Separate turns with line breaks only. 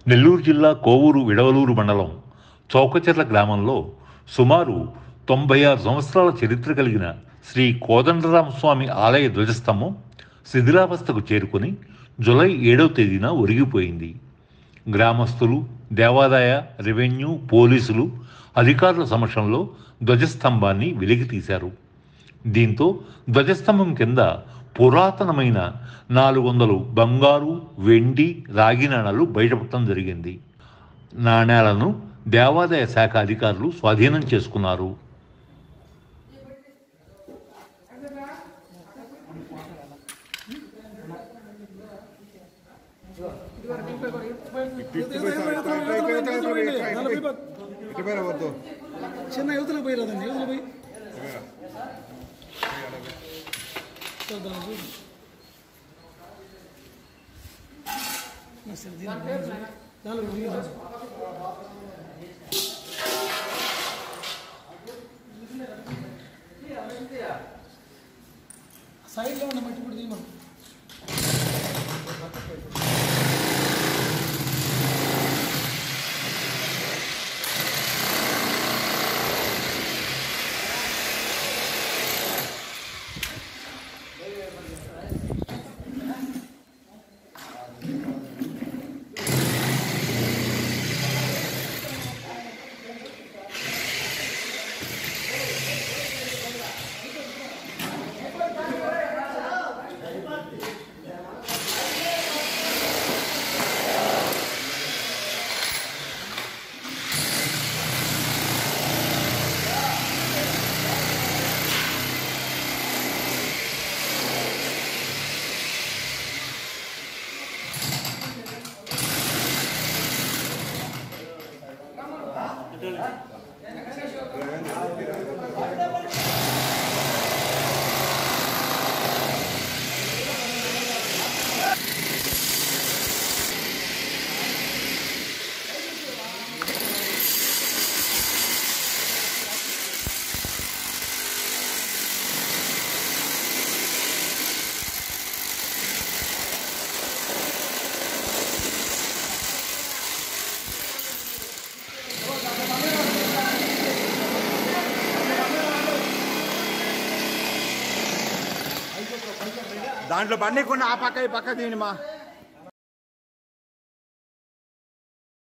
నెల్లూరు జిల్లా కోవూరు విడవలూరు మండలం చౌకచెర్ల గ్రామంలో సుమారు తొంభై ఆరు సంవత్సరాల చరిత్ర కలిగిన శ్రీ కోదండరామస్వామి ఆలయ ధ్వజస్తంభం శిథిలావస్థకు చేరుకొని జులై ఏడవ తేదీన ఒరిగిపోయింది గ్రామస్తులు దేవాదాయ రెవెన్యూ పోలీసులు అధికారుల సమక్షంలో ధ్వజస్తంభాన్ని వెలికి తీశారు దీంతో ధ్వజస్తంభం కింద పురాతనమైన నాలుగు వందలు బంగారు వెండి రాగి నాణాలు బయటపడటం జరిగింది నాణేలను దేవాదాయ శాఖ అధికారులు స్వాధీనం చేసుకున్నారు
వద్దు
చిన్న యువతలకు పోయి రాదండి యువతలు పోయి చూద్దాం, చూద్దాం. ఆ, సరే, దీని- దానిలో పోయి రాదు. సైడ్లో ఉన్న మట్టి కూడా తీయమను
దాంట్లో బండి కొన్ని ఆ పక్క ఈ పక్క తీయండి మా